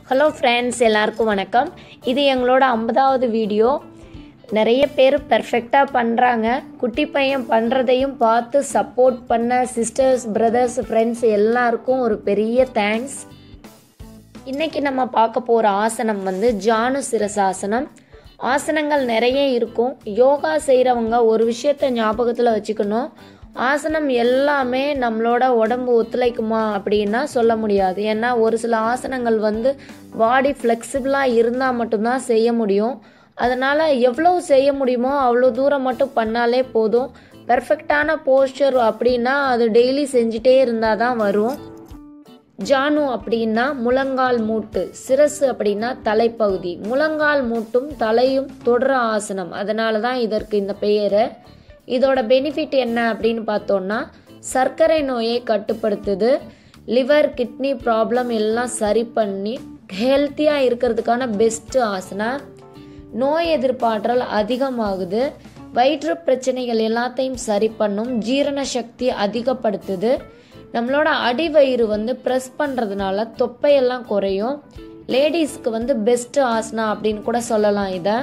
hello friends எல்லாருக்கும் வணக்கம் இது எங்களோட ஐம்பதாவது வீடியோ நிறைய பேர் பெர்ஃபெக்டாக பண்ணுறாங்க குட்டி பையன் பண்ணுறதையும் பார்த்து சப்போர்ட் பண்ண சிஸ்டர்ஸ் பிரதர்ஸ் ஃப்ரெண்ட்ஸ் எல்லாருக்கும் ஒரு பெரிய தேங்க்ஸ் இன்னைக்கு நம்ம பார்க்க போகிற ஆசனம் வந்து ஜானு சிரசாசனம் ஆசனங்கள் நிறைய இருக்கும் யோகா செய்கிறவங்க ஒரு விஷயத்த ஞாபகத்தில் வச்சுக்கணும் ஆசனம் எல்லாமே நம்மளோட உடம்பு ஒத்துழைக்குமா அப்படின்னா சொல்ல முடியாது ஏன்னா ஒரு சில ஆசனங்கள் வந்து பாடி ஃப்ளெக்சிபிளாக இருந்தால் மட்டும்தான் செய்ய முடியும் அதனால் எவ்வளோ செய்ய முடியுமோ அவ்வளோ தூரம் மட்டும் பண்ணாலே போதும் பெர்ஃபெக்டான போஸ்டர் அப்படின்னா அது டெய்லி செஞ்சுட்டே இருந்தால் தான் வரும் ஜானு அப்படின்னா முழங்கால் மூட்டு சிரசு அப்படின்னா தலைப்பகுதி முழங்கால் மூட்டும் தலையும் தொடர ஆசனம் அதனால தான் இதற்கு இந்த பெயர் இதோட பெனிஃபிட் என்ன அப்படின்னு பார்த்தோம்னா சர்க்கரை நோயை கட்டுப்படுத்துது லிவர் கிட்னி ப்ராப்ளம் எல்லாம் சரி பண்ணி ஹெல்த்தியாக இருக்கிறதுக்கான பெஸ்ட்டு ஆசனா நோய் எதிர்ப்பாற்றல் அதிகமாகுது வயிற்று பிரச்சனைகள் எல்லாத்தையும் சரி பண்ணும் ஜீரண சக்தி அதிகப்படுத்துது நம்மளோட அடிவயிறு வந்து ப்ரெஸ் பண்ணுறதுனால தொப்பையெல்லாம் குறையும் லேடிஸ்க்கு வந்து பெஸ்ட் ஆசனா அப்படின்னு கூட சொல்லலாம் இதை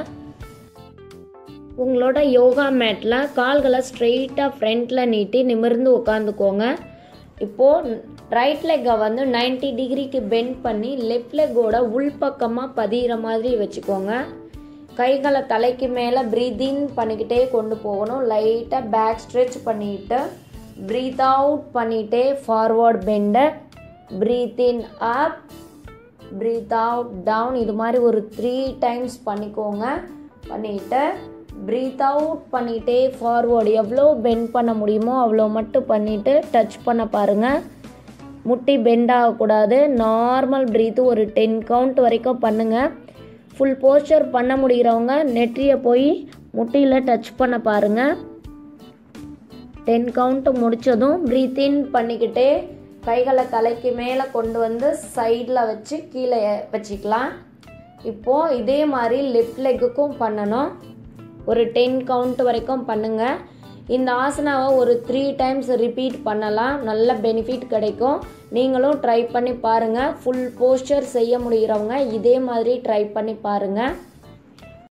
உங்களோட யோகா மேட்டில் கால்களை ஸ்ட்ரெயிட்டாக ஃப்ரண்ட்டில் நீட்டி நிமிர்ந்து உட்காந்துக்கோங்க இப்போது ரைட் லெக்கை வந்து 90 டிகிரிக்கு பெண்ட் பண்ணி லெஃப்ட் லெக்கோட உள்பக்கமாக பதிகிற மாதிரி வச்சுக்கோங்க கைகளை தலைக்கு மேலே ப்ரீத் இன் பண்ணிக்கிட்டே கொண்டு போகணும் லைட்டாக பேக் ஸ்ட்ரெச் பண்ணிட்டு ப்ரீத் அவுட் பண்ணிகிட்டே ஃபார்வர்ட் பெண்டை breathe in up breathe out down இது மாதிரி ஒரு த்ரீ டைம்ஸ் பண்ணிக்கோங்க பண்ணிவிட்டு ப்ரீத் அவுட் பண்ணிகிட்டே ஃபார்வர்டு எவ்வளோ பெண்ட் பண்ண முடியுமோ அவ்வளோ மட்டும் பண்ணிவிட்டு டச் பண்ண பாருங்கள் முட்டி பெண்ட் ஆகக்கூடாது நார்மல் ப்ரீத்து ஒரு டென் கவுண்ட் வரைக்கும் பண்ணுங்கள் ஃபுல் போஸ்டர் பண்ண முடிகிறவங்க நெற்றியை போய் முட்டியில் டச் பண்ண பாருங்கள் டென் கவுண்ட் முடித்ததும் ப்ரீத் இன் பண்ணிக்கிட்டே கைகளை தலைக்கு மேலே கொண்டு வந்து சைடில் வச்சு கீழே வச்சுக்கலாம் இப்போது இதே மாதிரி லெஃப்ட் லெக்குக்கும் பண்ணணும் ஒரு டென் கவுண்ட் வரைக்கும் பண்ணுங்கள் இந்த ஆசனாவை ஒரு த்ரீ டைம்ஸ் ரிப்பீட் பண்ணலாம் நல்ல பெனிஃபிட் கிடைக்கும் நீங்களும் ட்ரை பண்ணி பாருங்கள் ஃபுல் போஸ்டர் செய்ய முடிகிறவங்க இதே மாதிரி ட்ரை பண்ணி பாருங்கள்